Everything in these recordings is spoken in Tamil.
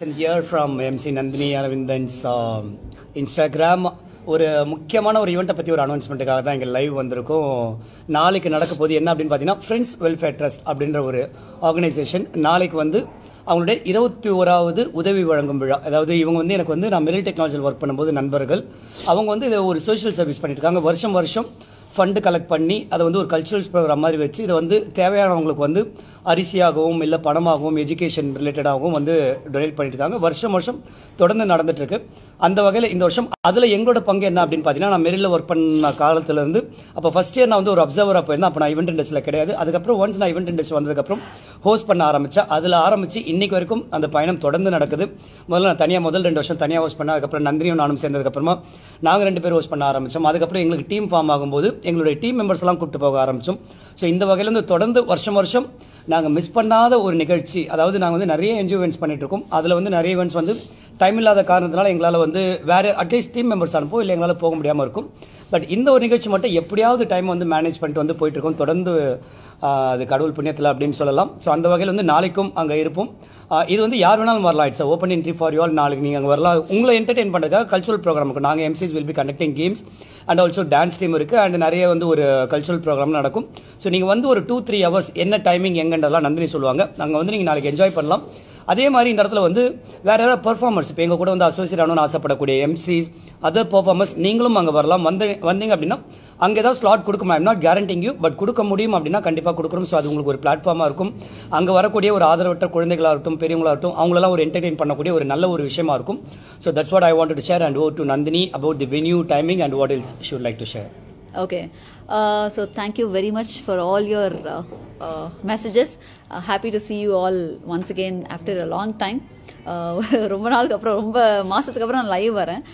here from MC Nandini Aravindan's um, Instagram ஒரு முக்கியமான ஒரு ஈவெண்ட்டை பற்றி ஒரு அனௌன்ஸ்மெண்ட்டுக்காக தான் இங்கே லைவ் வந்திருக்கோம் நாளைக்கு நடக்க போகுது என்ன அப்படின்னு பார்த்தீங்கன்னா ஃப்ரெண்ட்ஸ் வெல்ஃபேர் ட்ரஸ்ட் அப்படின்ற ஒரு ஆர்கனைசேஷன் நாளைக்கு வந்து அவங்களுடைய இருபத்தி ஓராவது உதவி வழங்கும் விழா அதாவது இவங்க வந்து எனக்கு வந்து நான் மெரில் டெக்னாலஜியில் ஒர்க் பண்ணும்போது நண்பர்கள் அவங்க வந்து இதை ஒரு சோஷியல் சர்வீஸ் பண்ணிட்டு இருக்காங்க வருஷம் வருஷம் ஃபண்டு கலெக்ட் பண்ணி அதை வந்து ஒரு கல்ச்சுரல்ஸ் ப்ரோக்ராம் மாதிரி வச்சு இதை வந்து தேவையானவங்களுக்கு வந்து அரிசியாகவும் இல்லை பணமாகவும் எஜுகேஷன் ரிலேட்டடாகவும் வந்து டொனேட் பண்ணிட்டு இருக்காங்க வருஷம் வருஷம் தொடர்ந்து நடந்துட்டு இருக்கு அந்த வகையில் இந்த வருஷம் அதில் எங்களோட பங்கு என்ன அப்படின்னு பார்த்தீங்கன்னா நான் மெரிலில் ஒர்க் பண்ண காலத்துலேருந்து அப்போ ஃபர்ஸ்ட் இயர் நான் வந்து ஒரு அப்சர்வராக போயிருந்தேன் அப்போ நான் ஈவெண்ட் இண்டஸ்ட்ரியில் கிடையாது அதுக்கப்புறம் ஒன்ஸ் நான் ஈவெண்ட் இண்டஸ்ட்ரி வந்ததுக்கப்புறம் ஹோஸ்ட் பண்ண ஆரம்பித்தேன் அதில் ஆரம்பித்து இன்னைக்கு வரைக்கும் அந்த பயணம் தொடர்ந்து நடக்குது முதல்ல நான் தனியாக முதல் ரெண்டு வருஷம் தனியாக ஹோஸ்ட் பண்ணேன் அதுக்கப்புறம் நந்தினியும் நானும் சேர்ந்ததுக்கப்புறமா நாங்கள் ரெண்டு பேரும் ஹோஸ்ட் பண்ண ஆரம்பித்தோம் அதுக்கப்புறம் எங்களுக்கு டீம் ஃபார்ம் ஆகும்போது எங்களுடைய டீம் மெம்பர்ஸ் எல்லாம் கூப்பிட்டு போக ஆரம்பித்தோம் ஸோ இந்த வகையில் வந்து தொடர்ந்து வருஷம் வருஷம் நாங்கள் மிஸ் பண்ணாத ஒரு நிகழ்ச்சி அதாவது நாங்கள் வந்து நிறைய என்ஜிஓ events பண்ணிட்டு இருக்கோம் அதில் வந்து நிறைய events வந்து டைம் இல்லாத காரணத்தினால எங்களால் வந்து வேறு அட்லீஸ்ட் டீம் மெம்பர்ஸ் அனுப்போம் இல்லை எங்களால் போக முடியாமல் இருக்கும் பட் இந்த ஒரு நிகழ்ச்சி மட்டும் எப்படியாவது டைம் வந்து மேனேஜ் பண்ணிட்டு வந்து போயிட்டு இருக்கோம் தொடர்ந்து ஆஹ், அது கடவுள் புண்ணியத்தில் அப்படின்னு சொல்லலாம் ஸோ அந்த வகையில் வந்து நாளைக்கும் அங்கே இருப்போம் ஆஹ், இது வந்து யார் வேணாலும் வரலாம் it's open entry for you all நாளைக்கு நீங்கள் அங்கே வரலாம் உங்களை என்டர்டெயின் பண்ணுறதுக்காக கல்ச்சுரல் ப்ரோக்ராம் இருக்கும் நாங்கள் MCs will be conducting games and also dance team இருக்குது அண்ட் நிறைய வந்து ஒரு கல்ச்சுரல் ப்ரோக்ராம் நடக்கும் ஸோ நீங்கள் வந்து ஒரு டூ த்ரீ ஹவர்ஸ் என்ன டைமிங் எங்கன்றதெல்லாம் நந்தினி சொல்லுவாங்க அங்கே வந்து நீங்கள் நாளைக்கு என்ஜாய் பண்ணலாம் அதே மாதிரி இந்த இடத்துல வந்து வேற யாராவது பெர்ஃபார்மர்ஸ் இப்போ எங்கள் கூட வந்து அசோசியேட் ஆகணும்னு ஆசைப்படக்கூடிய எம்சிஸ் அதர் பெர்ஃபார்மர்ஸ் நீங்களும் அங்கே வரலாம் வந்து வந்தீங்க அப்படின்னா அங்கே ஏதாவது ஸ்லாட் கொடுக்குமா I'm not guaranteeing you but கொடுக்க முடியும் அப்படின்னா கண்டிப்பாக கொடுக்குறோம் ஸோ அது உங்களுக்கு ஒரு பிளாட்ஃபார்மாக இருக்கும் அங்கே வரக்கூடிய ஒரு ஆதரவற்ற குழந்தைகளாகட்டும் பெரியவங்களாகட்டும் அவங்களெல்லாம் ஒரு என்டர்டெயின் பண்ணக்கூடிய ஒரு நல்ல ஒரு விஷயமா இருக்கும் so that's what I want to share and oh to Nandini about the venue timing and what else should like to share Okay. Uh, so thank you very much for all your uh, uh, messages. Uh, happy to see you all once again after a long time. Uh, ரொம்ப நாளுக்கு அப்புறம் ரொம்ப மாசத்துக்கு அப்புறம் நான் லைவ் வரேன்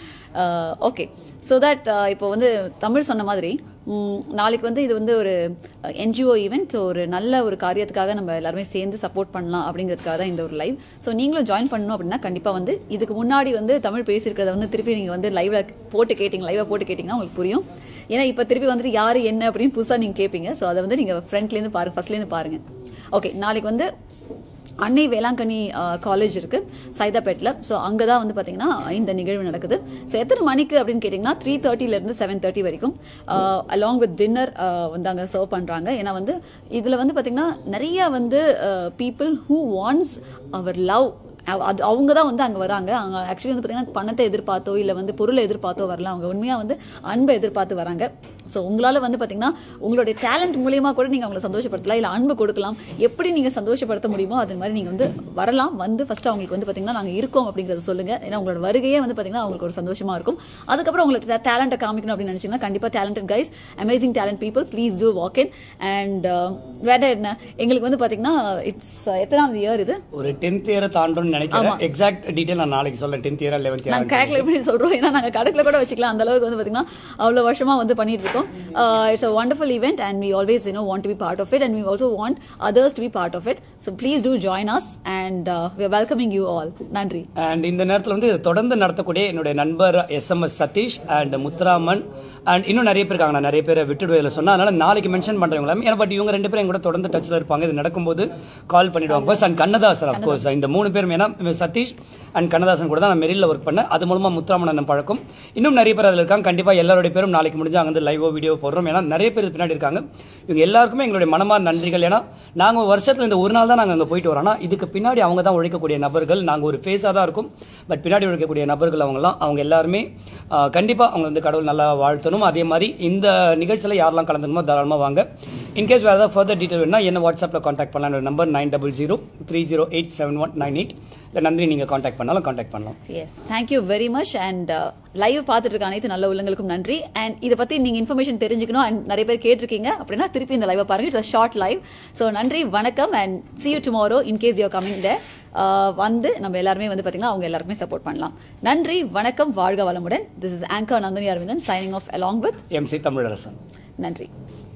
ஓகே ஸோ தட் இப்போ வந்து தமிழ் சொன்ன மாதிரி ம், நாளைக்கு வந்து இது வந்து ஒரு என்ஜிஓ ஈவெண்ட் ஸோ ஒரு நல்ல ஒரு காரியத்துக்காக நம்ம எல்லாருமே சேர்ந்து சப்போர்ட் பண்ணலாம் அப்படிங்கிறதுக்காக தான் இந்த ஒரு லைவ் ஸோ நீங்களும் ஜாயின் பண்ணணும் அப்படின்னா கண்டிப்பாக வந்து இதுக்கு முன்னாடி வந்து தமிழ் பேசியிருக்கிறத வந்து திருப்பி நீங்கள் வந்து லைவ்ல போட்டு கேட்டிங்க லைவாக போட்டு கேட்டிங்கன்னா உங்களுக்கு புரியும் ஏன்னா இப்போ திருப்பி வந்துட்டு யார் என்ன அப்படின்னு புதுசாக நீங்கள் கேட்பீங்க ஸோ அதை வந்து நீங்கள் ஃப்ரண்ட்லேருந்து பாருங்க ஃபர்ஸ்ட்லேருந்து பாருங்க ஓகே நாளைக்கு வந்து அன்னை வேளாங்கண்ணி காலேஜ் இருக்கு சைதாப்பேட்டில் ஸோ அங்கே தான் வந்து பார்த்தீங்கன்னா இந்த நிகழ்வு நடக்குது ஸோ எத்தனை மணிக்கு அப்படின்னு கேட்டிங்கன்னா த்ரீ தேர்ட்டிலேருந்து செவன் தேர்ட்டி வரைக்கும் அலாங் வித் டின்னர் வந்து அங்கே சர்வ் பண்ணுறாங்க ஏன்னா வந்து இதில் வந்து பார்த்தீங்கன்னா நிறைய வந்து people who wants our love அவ- அது அவங்க தான் வந்து அங்கே வராங்க அங்கே ஆக்சுவலி வந்து பார்த்தீங்கன்னா பணத்தை எதிர்பார்த்தோ இல்லை வந்து பொருளை எதிர்பார்த்தோ வரல அவங்க உண்மையாக வந்து அன்பை எதிர்பார்த்து வராங்க ஸோ உங்களால் வந்து பார்த்தீங்கன்னா உங்களுடைய டேலண்ட் மூலியமாக கூட நீங்கள் அவங்களை சந்தோஷப்படுத்தலாம் இல்லை அன்பு கொடுக்கலாம் எப்படி நீங்கள் சந்தோஷப்படுத்த முடியுமோ அது மாதிரி நீங்கள் வந்து வரலாம் வந்து ஃபர்ஸ்ட் அவங்களுக்கு வந்து பார்த்தீங்கன்னா நாங்கள் இருக்கோம் அப்படிங்கிறத சொல்லுங்கள் ஏன்னா உங்களோட வருகையே வந்து பார்த்தீங்கன்னா அவங்களுக்கு ஒரு சந்தோஷமாக இருக்கும் அதுக்கப்புறம் உங்களுக்கு டேலண்ட்டை காமிக்கணும் அப்படின்னு நினச்சிங்கன்னா கண்டிப்பாக talented guys amazing talent people please do walk in and வேற என்ன எங்களுக்கு வந்து பார்த்தீங்கன்னா இட்ஸ் எத்தனாவது இயர் இது ஒரு டென்த் இயரை தாண்டோம்னு நினைக்கிறேன் எக்ஸாக்ட் டீட்டெயில் நான் நாளைக்கு சொல்றேன் டென்த் இயரா லெவன்த் நாங்க இயரா கேல்குலேட் பண்ணி சொல்றோம் ஏன்னா நாங்க கணக்குல கூட வச்சுக்கலாம் அந்த அளவுக்கு வந்து பாத்தீங்கன்னா அவ்வளவு வருஷமா வந்து பண்ணிட்டு இருக்கோம் it's a wonderful event and we always you know want to be part of it and we also want others to be part of it so please do join us and we are welcoming you all நன்றி அண்ட் இந்த நேரத்தில் வந்து இதை தொடர்ந்து நடத்தக்கூடிய என்னுடைய நண்பர் SMS Sathish and Muthuraman and இன்னும் நிறைய பேர் இருக்காங்க நான் நிறைய பேரை விட்டுடுவதில் சொன்னா அதனால நாளைக்கு மென்ஷன் பண்றவங்க எல்லாமே ஏன்னா பட் இவங்க ரெண்டு பேரும் என் கூட தொடர்ந்து டச்சில் இருப்பாங்க இது நடக்கும்போது கால் பண்ணிடுவாங்க ஃபர்ஸ்ட் அண்ட் கண்ணதாசன் அப்கோர்ஸ் இந்த மூணு பேரும் ஏன்னா சதீஷ் அண்ட் கண்ணதாசன் கூட தான் நான் மெரிலில் ஒர்க் பண்ணேன் அது மூலமா முத்துராமன் அண்ணன் பழக்கம் இன்னும் நிறைய பேர் அதில் இருக்காங்க கண்டிப்பா எல்லாருடைய பேரும் நாளைக்கு முடிஞ்சு அங்கே வந்து லைவோ வீடியோ போடுறோம் ஏன்னா நிறைய பேர் இது பின்னாடி இருக்காங்க இவங்க எல்லாருக்குமே எங்களுடைய மனமார் நன்றிகள் ஏன்னா நாங்க வருஷத்துல இந்த ஒரு நாள் தான் நாங்க அங்க போயிட்டு வரோம் ஆனா இதுக்கு பின்னாடி அவங்க தான் உழைக்கக்கூடிய நபர்கள் நாங்க ஒரு ஃபேஸாக தான் இருக்கும் பட் பின்னாடி உழைக்கக்கூடிய நபர்கள் அவங்கலாம் அவங்க எல்லாருமே ஆஹ், கண்டிப்பா அவங்க வந்து கடவுள் நல்லா வாழ்த்தணும் அதே மாதிரி இந்த நிகழ்ச்சியில யாரெல்லாம் கலந்துக்கணுமோ தாராளமா வாங்க இன்கேஸ் வேறு ஏதாவது ஃபர்தர் டீட்டெயில் வேணா என்ன வாட்ஸ்அப்பில் காண்டாக்ட் பண்ணலாம் number nine double zero three zero eight seven one nine eight இல்லை நந்தினி நீங்கள் காண்டாக்ட் பண்ணாலும் காண்டாக்ட் பண்ணலாம் yes thank you very much and live பார்த்துட்டு இருக்க அனைத்து நல்ல உள்ளங்களுக்கும் நன்றி அண்ட் இதை பத்தி நீங்க இன்ஃபர்மேஷன் தெரிஞ்சுக்கணும் அண்ட் நிறைய பேர் கேட்டிருக்கீங்க அப்படின்னா திருப்பி இந்த லைவை பாருங்க இட்ஸ் ஷார்ட் லைவ் ஸோ நன்றி வணக்கம் and see you tomorrow in case you're coming there Uh, வந்து நம்ம எல்லாருமே வந்து பாத்தீங்கன்னா அவங்க எல்லாருக்குமே சப்போர்ட் பண்ணலாம் நன்றி வணக்கம் வாழ்க வளமுடன் this is anchor Nandini Aravindan signing off along with MC Tamilarasan நன்றி